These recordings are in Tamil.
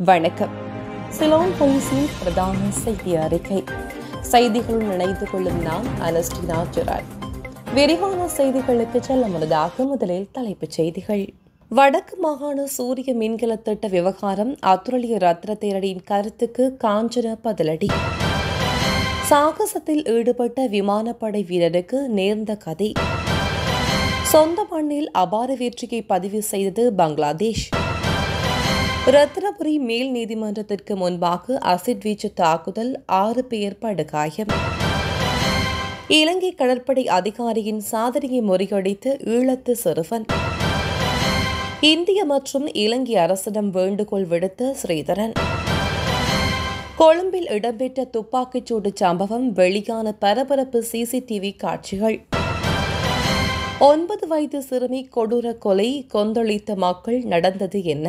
வணக்கம் சிலோன் போலீசின் பிரதான செய்தி அறிக்கை செய்திகளுடன் இணைந்து கொள்ளும் நான் அனஸ்டினா ஜெராய் விரிவான செய்திகளுக்கு செல்ல முன்னதாக முதலில் தலைப்புச் செய்திகள் வடக்கு மாகாண சூரிய மின்கல திட்ட விவகாரம் அத்துரலிய ரத்ன தேரடியின் கருத்துக்கு காஞ்சன பதிலடி சாகசத்தில் ஈடுபட்ட விமானப்படை வீரருக்கு நேர்ந்த கதை சொந்த மண்ணில் அபார வெற்றியை பதிவு செய்தது பங்களாதேஷ் ரத்னபுரி மேல் நீதிமன்றத்திற்கு முன்பாக அசிட் வீச்சு தாக்குதல் ஆறு பேர் படுகாயம் இலங்கை கடற்படை அதிகாரியின் சாதனையை முறியடித்து ஈழத்து சிறுவன் இந்திய மற்றும் இலங்கை அரசிடம் வேண்டுகோள் விடுத்த ஸ்ரீதரன் கொழும்பில் இடம்பெற்ற துப்பாக்கிச்சூடு சம்பவம் வெளியான பரபரப்பு சிசிடிவி காட்சிகள் ஒன்பது வயது சிறுமி கொடூர கொலை கொந்தளித்த மக்கள் நடந்தது என்ன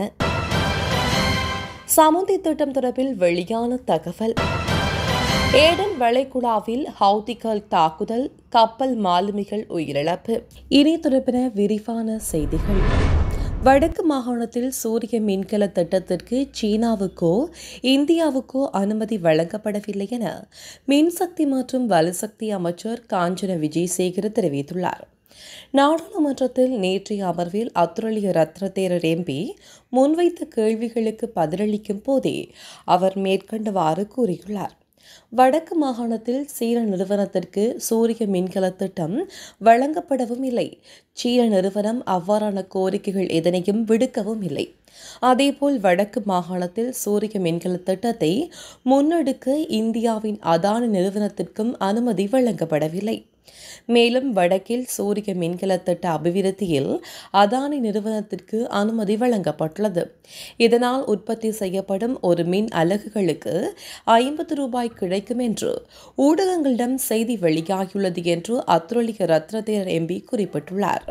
சமுந்தி திட்டம் தொடர்பில் வெளியான தகவல் ஏடன் வளைகுடாவில் ஹவுதிகள் தாக்குதல் கப்பல் மாலுமிகள் உயிரிழப்பு இனி தொடர்பின விரிவான செய்திகள் வடக்கு மாகாணத்தில் சூரிய மின்கல திட்டத்திற்கு சீனாவுக்கோ இந்தியாவுக்கோ அனுமதி வழங்கப்படவில்லை என மின்சக்தி மற்றும் வலுசக்தி அமைச்சர் காஞ்சன விஜயசேகர் தெரிவித்துள்ளார் நாடாளுமன்றத்தில் நேற்றைய அமர்வில் அத்துரலிய ரத்னதேரர் எம்பி முன்வைத்த கேள்விகளுக்கு பதிலளிக்கும் போதே அவர் மேற்கண்டவாறு கூறியுள்ளார் வடக்கு மாகாணத்தில் சீன நிறுவனத்திற்கு சூரிய மின்கல திட்டம் வழங்கப்படவும் இல்லை சீன நிறுவனம் அவ்வாறான கோரிக்கைகள் எதனையும் விடுக்கவும் இல்லை அதேபோல் வடக்கு மாகாணத்தில் சூரிய மின்கல திட்டத்தை முன்னெடுக்க இந்தியாவின் அதானி நிறுவனத்திற்கும் அனுமதி வழங்கப்படவில்லை மேலும் வடக்கில் சூரிய மின்கல திட்ட அபிவிருத்தியில் அதானி நிறுவனத்திற்கு அனுமதி வழங்கப்பட்டுள்ளது இதனால் உற்பத்தி செய்யப்படும் ஒரு மின் அலகுகளுக்கு ஐம்பது ரூபாய் கிடைக்கும் என்று ஊடகங்களிடம் செய்தி வெளியாகியுள்ளது என்று அத்துரலிய ரத்னதேர் எம்பி குறிப்பிட்டுள்ளார்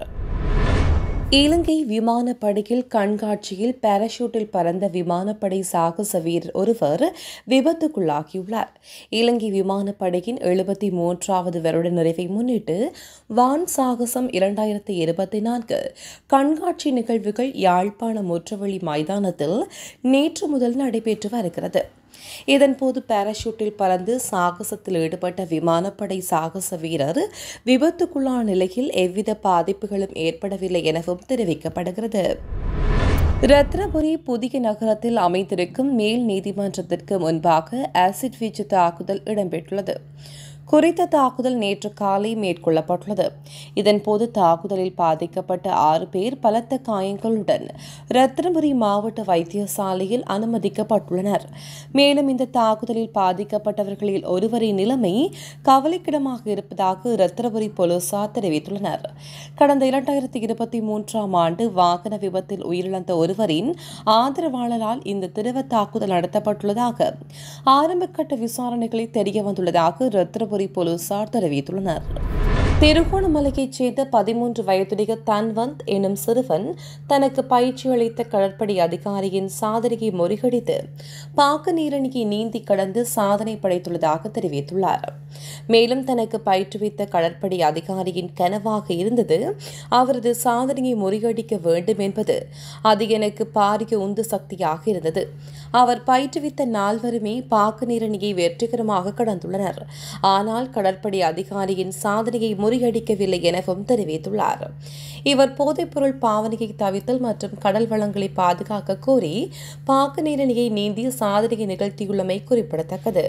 இலங்கை விமானப்படையில் கண்காட்சியில் பாராசூட்டில் பறந்த விமானப்படை சாகச வீரர் ஒருவர் விபத்துக்குள்ளாகியுள்ளார் இலங்கை விமானப்படையின் எழுபத்தி மூன்றாவது வருட நிறைவை முன்னிட்டு வான் சாகசம் இரண்டாயிரத்தி இருபத்தி நான்கு கண்காட்சி நிகழ்வுகள் யாழ்ப்பாண முற்றவழி மைதானத்தில் நேற்று முதல் நடைபெற்று வருகிறது இதன்போது பாராசூட்டில் பறந்து சாகசத்தில் ஈடுபட்ட விமானப்படை சாகச வீரர் விபத்துக்குள்ளான நிலையில் எவ்வித பாதிப்புகளும் ஏற்படவில்லை எனவும் தெரிவிக்கப்படுகிறது ரத்னபுரி புதிய நகரத்தில் அமைந்திருக்கும் மேல் நீதிமன்றத்திற்கு முன்பாக ஆசிட் வீச்சு தாக்குதல் இடம்பெற்றுள்ளது குறித்த தாக்குதல் நேற்று காலை மேற்கொள்ளப்பட்டுள்ளது இதன்போது தாக்குதலில் பாதிக்கப்பட்ட ஆறு பேர் பலத்த காயங்களுடன் ரத்னபுரி மாவட்ட வைத்தியசாலையில் அனுமதிக்கப்பட்டுள்ளனர் மேலும் இந்த தாக்குதலில் பாதிக்கப்பட்டவர்களில் ஒருவரின் நிலைமை கவலைக்கிடமாக இருப்பதாக ரத்னபுரி போலீசார் தெரிவித்துள்ளனர் கடந்த இரண்டாயிரத்தி இருபத்தி மூன்றாம் ஆண்டு வாகன விபத்தில் உயிரிழந்த ஒருவரின் ஆதரவாளரால் இந்த திரவ தாக்குதல் நடத்தப்பட்டுள்ளதாக ஆரம்பகட்ட விசாரணைகளில் தெரியவந்துள்ளதாக ரத்னபுரி போலீசார் தெரிவித்துள்ளனர் திருகோணமலையைச் சேர்ந்த பதிமூன்று வயதுடைய தன்வந்த் எனும் சிறுவன் தனக்கு பயிற்சி அளித்த கடற்படை அதிகாரியின் சாதனையை முறியடித்து பாக்க நீரணியை நீந்தி கடந்து சாதனை படைத்துள்ளதாக தெரிவித்துள்ளார் மேலும் தனக்கு பயிற்றுவித்த கடற்படை அதிகாரியின் கனவாக இருந்தது அவரது சாதனையை முறியடிக்க வேண்டும் என்பது அது எனக்கு பாரிய உந்து சக்தியாக இருந்தது அவர் பயிற்றுவித்த நால்வருமே பாக்கு நீரணியை வெற்றிகரமாக கடந்துள்ளனர் ஆனால் கடற்படை அதிகாரியின் சாதனையை முறியடிக்கவில்லை எனவும் தெரிவித்துள்ளார் இவர் போதைப்பொருள் பாவனையை தவிர்த்தல் மற்றும் கடல் வளங்களை பாதுகாக்க கோரி பாக்கு நீரணியை நீந்தி சாதனையை நிகழ்த்தியுள்ளமை குறிப்பிடத்தக்கது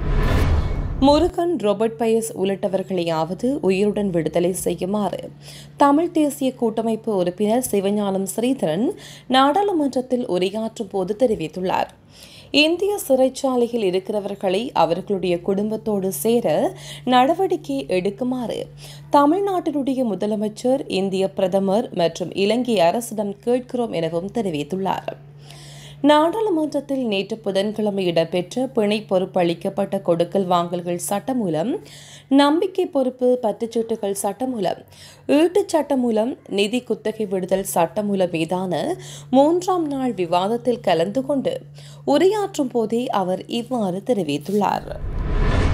முருகன் ரோபர்ட் பயஸ் உள்ளிட்டவர்களையாவது உயிருடன் விடுதலை செய்யுமாறு தமிழ் தேசிய கூட்டமைப்பு உறுப்பினர் சிவஞானம் ஸ்ரீதரன் நாடாளுமன்றத்தில் உரையாற்றும் போது தெரிவித்துள்ளார் இந்திய சிறைச்சாலையில் இருக்கிறவர்களை அவர்களுடைய குடும்பத்தோடு சேர நடவடிக்கை எடுக்குமாறு தமிழ்நாட்டினுடைய முதலமைச்சர் இந்திய பிரதமர் மற்றும் இலங்கை அரசிடம் கேட்கிறோம் எனவும் தெரிவித்துள்ளார் நாடாளுமன்றத்தில் நேற்று புதன்கிழமை இடம்பெற்ற பிணை பொறுப்பு அளிக்கப்பட்ட கொடுக்கல் வாங்கல்கள் சட்டமூலம் நம்பிக்கை பொறுப்பு பற்றுச்சீட்டுகள் சட்டமூலம் ஈட்டுச் சட்டமூலம் நிதி குத்தகை விடுதல் சட்டமூலம் மீதான மூன்றாம் நாள் விவாதத்தில் கலந்து கொண்டு உரையாற்றும் போதே அவர் இவ்வாறு தெரிவித்துள்ளார்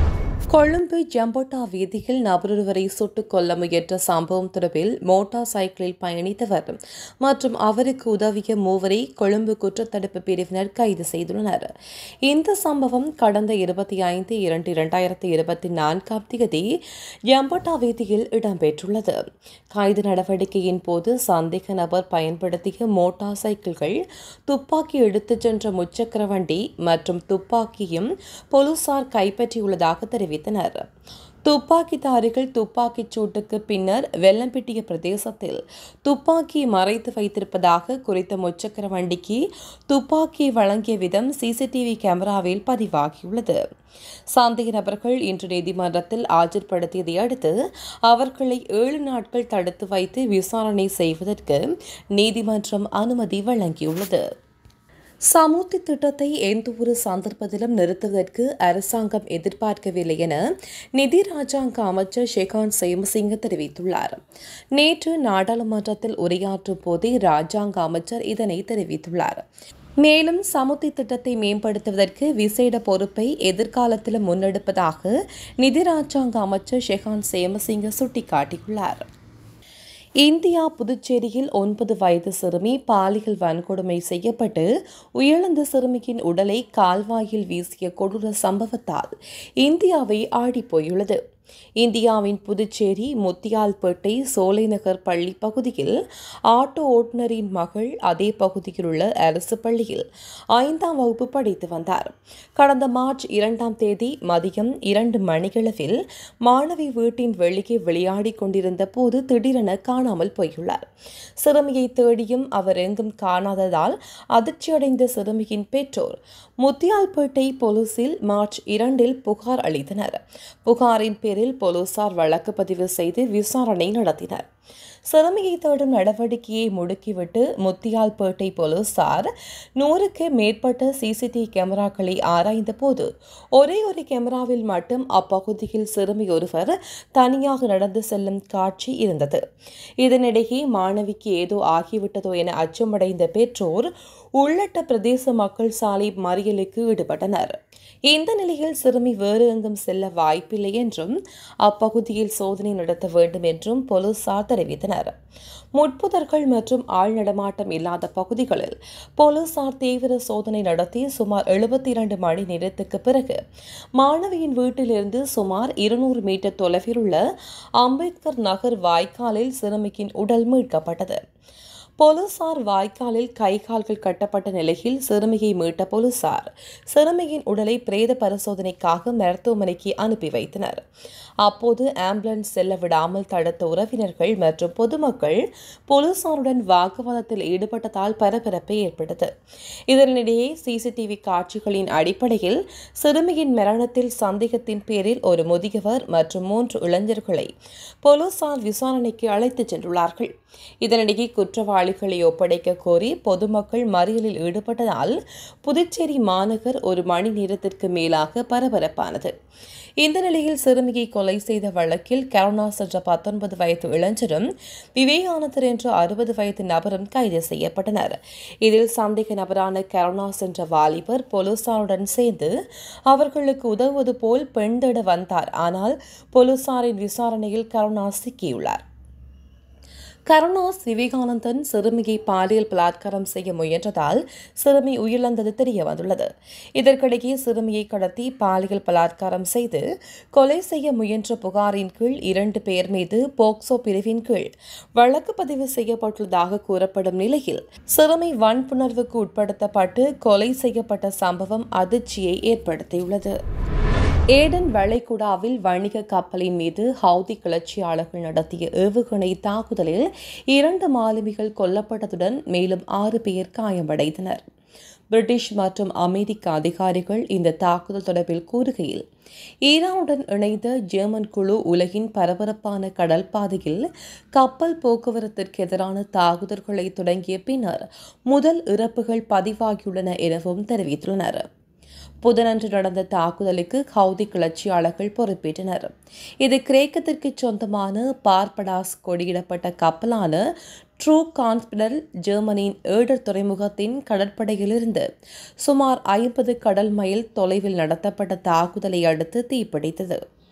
கொழும்பு ஜம்பட்டா வீதியில் நபரொருவரை சுட்டுக் கொல்ல முயன்ற சம்பவம் தொடர்பில் மோட்டார் சைக்கிளில் பயணித்தவர் மற்றும் அவருக்கு உதவிய மூவரை கொழும்பு குற்றத்தடுப்பு பிரிவினர் கைது செய்துள்ளனர் இந்த சம்பவம் கடந்த இருபத்தி ஐந்து இரண்டு இரண்டாயிரத்தி இருபத்தி நான்காம் தேதி ஜம்பட்டா வீதியில் இடம்பெற்றுள்ளது கைது நடவடிக்கையின் போது சந்தேக நபர் பயன்படுத்திய மோட்டார் சைக்கிள்கள் துப்பாக்கி எடுத்துச் சென்ற முச்சக்கர வண்டி மற்றும் துப்பாக்கியும் போலீசார் கைப்பற்றியுள்ளதாக தெரிவித்தனர் துப்பாக்கிதாரிகள் துப்பாக்கிச் சூட்டுக்கு பின்னர் வெள்ளம்பிட்டிய பிரதேசத்தில் துப்பாக்கி மறைத்து வைத்திருப்பதாக குறித்த முச்சக்கர வண்டிக்கு துப்பாக்கி வழங்கிய விதம் சிசிடிவி கேமராவில் பதிவாகியுள்ளது சந்தேக நபர்கள் இன்று நீதிமன்றத்தில் ஆஜர்படுத்தியதை அடுத்து அவர்களை ஏழு நாட்கள் தடுத்து வைத்து விசாரணை செய்வதற்கு நீதிமன்றம் அனுமதி வழங்கியுள்ளது சமுர்த்தி திட்டத்தை எந்தவொரு சந்தர்ப்பத்திலும் நிறுத்துவதற்கு அரசாங்கம் எதிர்பார்க்கவில்லை என நிதி ராஜாங்க அமைச்சர் ஷெகான் சேமசிங்க தெரிவித்துள்ளார் நேற்று நாடாளுமன்றத்தில் உரையாற்றும் போதே ராஜாங்க அமைச்சர் இதனை தெரிவித்துள்ளார் மேலும் சமுத்தி திட்டத்தை மேம்படுத்துவதற்கு விசேட பொறுப்பை எதிர்காலத்தில் முன்னெடுப்பதாக நிதி ராஜாங்க அமைச்சர் ஷெகான் சேமசிங்க சுட்டிக்காட்டியுள்ளார் இந்தியா புதுச்சேரியில் ஒன்பது வயது சிறுமி பாலியல் வன்கொடுமை செய்யப்பட்டு உயிரிழந்த சிறுமியின் உடலை கால்வாயில் வீசிய கொடூர சம்பவத்தால் இந்தியாவை ஆடிப்போயுள்ளது இந்தியாவின் புதுச்சேரி முத்தியால்பேட்டை சோலைநகர் பள்ளி பகுதியில் ஆட்டோ ஓட்டுநரின் மகள் அதே பகுதியில் உள்ள அரசு பள்ளியில் ஐந்தாம் வகுப்பு படித்து வந்தார் கடந்த மார்ச் இரண்டாம் தேதி மதியம் இரண்டு மணிகளவில் மாணவி வீட்டின் வெளியே விளையாடிக் கொண்டிருந்த போது திடீரென காணாமல் போயுள்ளார் சிறுமியை தேடியும் அவர் எங்கும் காணாததால் அதிர்ச்சியடைந்த சிறுமியின் பெற்றோர் முத்தியால்பேட்டை போலீசில் மார்ச் இரண்டில் புகார் அளித்தனர் புகாரின் பேரில் போலீசார் வழக்கு பதிவு செய்து விசாரணை நடத்தினர் சிறுமியை தேடும் நடவடிக்கையை முடுக்கிவிட்டு முத்தியால்பேட்டை போலீசார் நூறுக்கு மேற்பட்ட சிசிடிவி கேமராக்களை ஆராய்ந்த போது ஒரே ஒரு கேமராவில் மட்டும் அப்பகுதியில் சிறுமி ஒருவர் தனியாக நடந்து செல்லும் காட்சி இருந்தது இதனிடையே மாணவிக்கு ஏதோ ஆகிவிட்டதோ என அச்சமடைந்த பெற்றோர் உள்ளட்ட பிரதேச மக்கள் சாலை மறியலுக்கு ஈடுபட்டனர் இந்த நிலையில் சிறுமி வேறு எங்கும் செல்ல வாய்ப்பில்லை என்றும் அப்பகுதியில் சோதனை நடத்த வேண்டும் என்றும் போலீசார் தெரிவித்தனர் முட்புதர்கள் மற்றும் ஆள் நடமாட்டம் இல்லாத பகுதிகளில் போலீசார் தீவிர சோதனை நடத்தி சுமார் எழுபத்தி இரண்டு மணி நேரத்துக்கு பிறகு மாணவியின் வீட்டிலிருந்து சுமார் இருநூறு மீட்டர் தொலைவில் உள்ள அம்பேத்கர் நகர் வாய்க்காலில் சிறுமியின் உடல் மீட்கப்பட்டது போலீசார் வாய்க்காலில் கை கால்கள் கட்டப்பட்ட நிலையில் சிறுமியை மீட்ட போலீசார் சிறுமியின் உடலை பிரேத பரிசோதனைக்காக மருத்துவமனைக்கு அனுப்பி வைத்தனர் அப்போது ஆம்புலன்ஸ் செல்ல விடாமல் தடுத்த உறவினர்கள் மற்றும் பொதுமக்கள் போலீசாருடன் வாக்குவாதத்தில் ஈடுபட்டதால் பரபரப்பு ஏற்பட்டது இதனிடையே சிசிடிவி காட்சிகளின் அடிப்படையில் சிறுமியின் மரணத்தில் சந்தேகத்தின் பேரில் ஒரு முதியவர் மற்றும் மூன்று இளைஞர்களை போலீசார் விசாரணைக்கு அழைத்துச் சென்றுள்ளார்கள் இதனிடையே குற்றவாளிகளை ஒப்படைக்க கோரி பொதுமக்கள் மறியலில் ஈடுபட்டதால் புதுச்சேரி மாநகர் ஒரு மணி நேரத்திற்கு மேலாக பரபரப்பானது இந்த நிலையில் சிறுமியை கொலை செய்த வழக்கில் கருணாஸ் என்ற பத்தொன்பது வயது இளைஞரும் விவேகானந்தர் என்ற அறுபது வயது நபரும் கைது செய்யப்பட்டனர் இதில் சந்தேக நபரான கருணாஸ் என்ற வாலிபர் போலீசாருடன் சேர்ந்து அவர்களுக்கு உதவுவது போல் பெண் தேட வந்தார் ஆனால் போலீசாரின் விசாரணையில் கருணாஸ் சிக்கியுள்ளார் கருணாஸ் விவேகானந்தன் சிறுமியை பாலியல் பலாத்காரம் செய்ய முயன்றதால் சிறுமி உயிரிழந்தது தெரிய வந்துள்ளது இதற்கிடையே சிறுமியை கடத்தி பாலியல் பலாத்காரம் செய்து கொலை செய்ய முயன்ற புகாரின் கீழ் இரண்டு பேர் மீது போக்சோ பிரிவின் கீழ் வழக்கு பதிவு செய்யப்பட்டுள்ளதாக கூறப்படும் நிலையில் சிறுமி வன்புணர்வுக்கு உட்படுத்தப்பட்டு கொலை செய்யப்பட்ட சம்பவம் அதிர்ச்சியை ஏற்படுத்தியுள்ளது ஏடன் வளைகுடாவில் வணிக கப்பலின் மீது ஹவுதி கிளர்ச்சியாளர்கள் நடத்திய ஏவுகணை தாக்குதலில் இரண்டு மாலுமிகள் கொல்லப்பட்டதுடன் மேலும் ஆறு பேர் காயமடைந்தனர் பிரிட்டிஷ் மற்றும் அமெரிக்க அதிகாரிகள் இந்த தாக்குதல் தொடர்பில் கூறுகையில் ஈரானுடன் இணைந்த ஜெர்மன் குழு உலகின் பரபரப்பான கடல் பாதையில் கப்பல் போக்குவரத்திற்கு எதிரான தாக்குதல்களை தொடங்கிய பின்னர் முதல் இறப்புகள் பதிவாகியுள்ளன எனவும் தெரிவித்துள்ளனர் புதனன்று நடந்த தாக்குதலுக்கு ஹவுதி கிளர்ச்சியாளர்கள் பொறுப்பேற்றனர் இது கிரேக்கத்திற்கு சொந்தமான பார்படாஸ் கொடியிடப்பட்ட கப்பலான ட்ரூ கான்ஸ்பிடல் ஜெர்மனியின் ஏடர் துறைமுகத்தின் கடற்படையிலிருந்து சுமார் ஐம்பது கடல் மைல் தொலைவில் நடத்தப்பட்ட தாக்குதலை அடுத்து தீப்பிடித்தது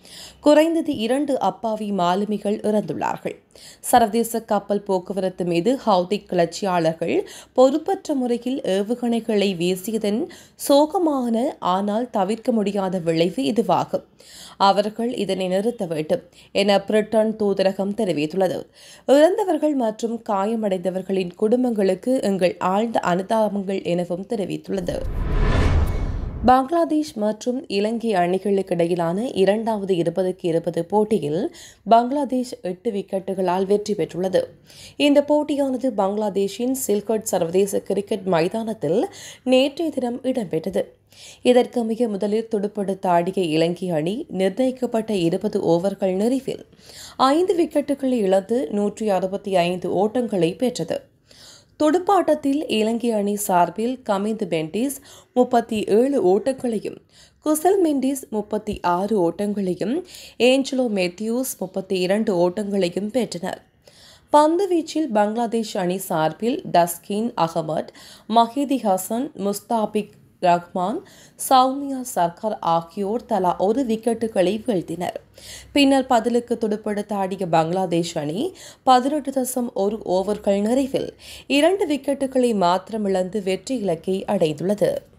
குறைந்தது இரண்டு அப்பாவி மாலுமிகள் இறந்துள்ளார்கள் சர்வதேச கப்பல் போக்குவரத்து மீது ஹவுதி கிளர்ச்சியாளர்கள் பொறுப்பற்ற முறையில் ஏவுகணைகளை வீசியதன் சோகமான ஆனால் தவிர்க்க முடியாத விளைவு இதுவாகும் அவர்கள் இதனை நிறுத்த வேண்டும் என பிரிட்டன் தூதரகம் தெரிவித்துள்ளது இறந்தவர்கள் மற்றும் காயமடைந்தவர்களின் குடும்பங்களுக்கு எங்கள் ஆழ்ந்த அனுதாபங்கள் எனவும் தெரிவித்துள்ளது பங்களாதேஷ் மற்றும் இலங்கை அணிகளுக்கு இடையிலான இரண்டாவது இருபதுக்கு இருபது போட்டியில் பங்களாதேஷ் எட்டு விக்கெட்டுகளால் வெற்றி பெற்றுள்ளது இந்த போட்டியானது பங்களாதேஷின் சில்கட் சர்வதேச கிரிக்கெட் மைதானத்தில் நேற்றைய தினம் இடம்பெற்றது இதற்கமைய முதலில் துடுப்படுத்த ஆடிய இலங்கை அணி நிர்ணயிக்கப்பட்ட இருபது ஓவர்கள் நிறைவில் ஐந்து விக்கெட்டுகளை இழந்து நூற்றி அறுபத்தி ஐந்து ஓட்டங்களை பெற்றது துடுப்பாட்டத்தில் இலங்கை அணி சார்பில் கமிந்து பென்டிஸ் முப்பத்தி ஏழு ஓட்டங்களையும் குசல் மெண்டிஸ் முப்பத்தி ஆறு ஓட்டங்களையும் ஏஞ்சலோ மேத்யூஸ் முப்பத்தி இரண்டு ஓட்டங்களையும் பெற்றனர் பந்து வீச்சில் பங்களாதேஷ் அணி சார்பில் தஸ்கின் அகமட் மஹிதி ஹசன் முஸ்தாபிக் ரஹ்மான் சௌமியா சர்கார் ஆகியோர் தலா ஒரு விக்கெட்டுகளை வீழ்த்தினர் பின்னர் பதிலுக்கு துடுப்படுத்த ஆடிய பங்களாதேஷ் அணி பதினெட்டு தசம் ஒரு ஓவர்கள் நிறைவில் இரண்டு விக்கெட்டுகளை மாத்திரம் இழந்து வெற்றி இலக்கை அடைந்துள்ளது